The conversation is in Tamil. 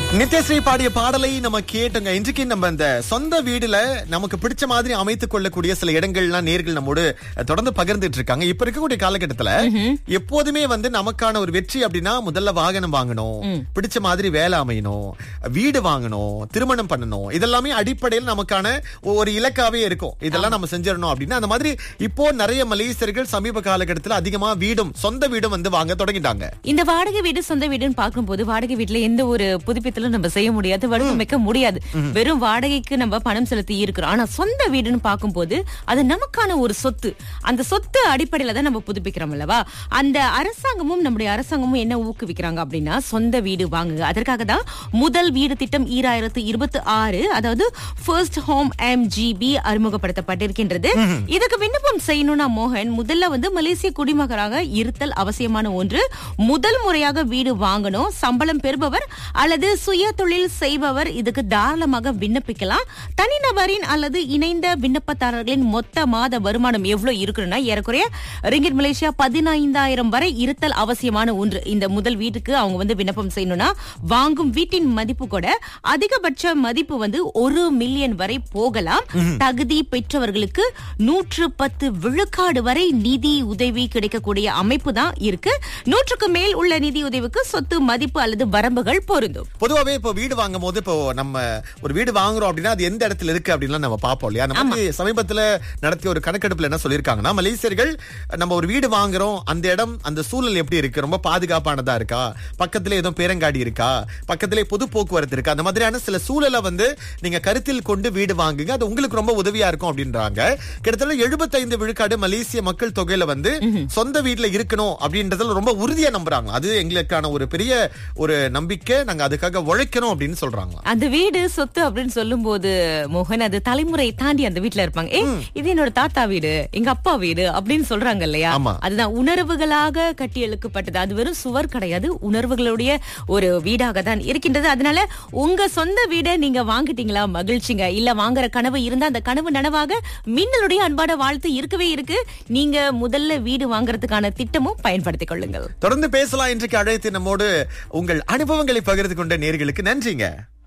நித்யஸ்ரீ பாடிய பாடலை நம்ம கேட்டோங்க இன்றைக்கு நம்ம இந்த சொந்த வீடுல நமக்கு பிடிச்ச மாதிரி அமைத்துக் கொள்ளக்கூடிய சில இடங்கள்லாம் நேர்கள் நம்மோடு தொடர்ந்து பகிர்ந்துட்டு இருக்காங்க இப்ப இருக்கக்கூடிய காலகட்டத்துல எப்போதுமே வந்து நமக்கான ஒரு வெற்றி அப்படின்னா முதல்ல வாகனம் வாங்கணும் பிடிச்ச மாதிரி வேலை அமையணும் வீடு வாங்கணும் திருமணம் பண்ணணும் இதெல்லாமே அடிப்படையில் நமக்கான ஒரு இலக்காவே இருக்கும் இதெல்லாம் நம்ம செஞ்சிடணும் அப்படின்னா அந்த மாதிரி இப்போ நிறைய மலேசியர்கள் சமீப காலகட்டத்துல அதிகமா வீடும் சொந்த வீடும் வந்து வாங்க தொடங்கிட்டாங்க இந்த வாடகை வீடு சொந்த வீடுன்னு பார்க்கும்போது வாடகை வீட்டுல எந்த ஒரு புதுப்பித்தலும் நம்ம செய்ய முடியாது வடிவமைக்க முடியாது வெறும் வாடகைக்கு நம்ம பணம் செலுத்தி இருக்கிறோம் ஆனா சொந்த வீடுன்னு பார்க்கும்போது அது நமக்கான ஒரு சொத்து அந்த சொத்து அடிப்படையில தான் நம்ம புதுப்பிக்கிறோம் அல்லவா அந்த அரசாங்கமும் நம்முடைய அரசாங்கமும் என்ன ஊக்குவிக்கிறாங்க அப்படின்னா சொந்த வீடு வாங்குங்க அதற்காக தான் முதல் வீடு திட்டம் ஈராயிரத்து இருபத்தி ஆறு அதாவது ஃபர்ஸ்ட் ஹோம் எம்ஜிபி அறிமுகப்படுத்தப்பட்டிருக்கின்றது இதுக்கு விண்ணப்பம் செய்யணும்னா மோகன் முதல்ல வந்து மலேசிய குடிமகராக இருத்தல் அவசியமான ஒன்று முதல் முறையாக வீடு வாங்கணும் சம்பளம் பெறுபவர் அல்லது சுய தொழில் செய்பவர் இதுக்கு தாராளமாக விண்ணப்பிக்கலாம் தனிநபரின் அல்லது இணைந்த விண்ணப்பதாரர்களின் மொத்த மாத வருமானம் எவ்வளவு இருக்கணும்னா ஏறக்குறைய ரிங்கிட் மலேசியா பதினைந்தாயிரம் வரை இருத்தல் அவசியமான ஒன்று இந்த முதல் வீட்டுக்கு அவங்க வந்து விண்ணப்பம் செய்யணும்னா வாங்கும் வீட்டின் மதிப்பு கூட அதிகபட்ச மதிப்பு வந்து ஒரு மில்லியன் வரை போகலாம் தகுதி பெற்றவர்களுக்கு நூற்று பத்து விழுக்காடு வரை நிதி உதவி கிடைக்கக்கூடிய அமைப்பு தான் இருக்கு நூற்றுக்கு மேல் உள்ள நிதி உதவிக்கு சொத்து மதிப்பு அல்லது வரம்புகள் பொருந்தும் பொதுவாவே இப்போ வீடு வாங்கும் போது இப்போ நம்ம ஒரு வீடு வாங்குறோம் அப்படின்னா அது எந்த இடத்துல இருக்கு அப்படின்லாம் நம்ம பார்ப்போம் இல்லையா நம்ம வந்து சமீபத்துல நடத்திய ஒரு கணக்கெடுப்புல என்ன சொல்லியிருக்காங்கன்னா மலேசியர்கள் நம்ம ஒரு வீடு வாங்குறோம் அந்த இடம் அந்த சூழல் எப்படி இருக்கு ரொம்ப பாதுகாப்பானதா இருக்கா பக்கத்துல எதுவும் பேரங்காடி இருக்கா பக்கத்துல பொது போக்குவரத்து இருக்கா அந்த மாதிரியான சில சூழலை வந்து நீங்க கருத்தில் கொண்டு வீடு வாங்குங்க அது உங்களுக்கு ரொம்ப உதவியா இருக்கும் அப்படின்றாங்க கிட்டத்தட்ட எழுபத்தைந்து விழுக்காடு மலேசிய மக்கள் தொகையில வந்து சொந்த வீட்டுல இருக்கணும் அப்படின்றதுல ரொம்ப உறுதியா நம்புறாங்க அது எங்களுக்கான ஒரு பெரிய ஒரு நம்பிக்கை நாங்க அதுக்காக உழைக்கணும் அப்படின்னு சொல்றாங்க அந்த வீடு சொத்து அப்படின்னு சொல்லும் போது மோகன் அது தலைமுறை தாண்டி அந்த வீட்டுல இருப்பாங்க ஏ இது என்னோட தாத்தா வீடு எங்க அப்பா வீடு அப்படின்னு சொல்றாங்க இல்லையா ஆமா. அதுதான் உணர்வுகளாக கட்டி எழுக்கப்பட்டது அது வெறும் சுவர் கிடையாது உணர்வுகளுடைய ஒரு வீடாக தான் இருக்கின்றது அதனால உங்க சொந்த வீடை நீங்க வாங்கிட்டீங்களா மகிழ்ச்சிங்க இல்ல வாங்குற கனவு இருந்தா அந்த கனவு நனவாக மின்னலுடைய அன்பான வாழ்த்து இருக்கவே இருக்கு நீங்க முதல்ல வீடு வாங்குறதுக்கான திட்டமும் பயன்படுத்திக் கொள்ளுங்கள் தொடர்ந்து பேசலாம் இன்றைக்கு அழைத்து நம்மோடு உங்கள் அனுபவங்களை பகிர்ந்து கொண்ட நேர்களுக்கு நன்றிங்க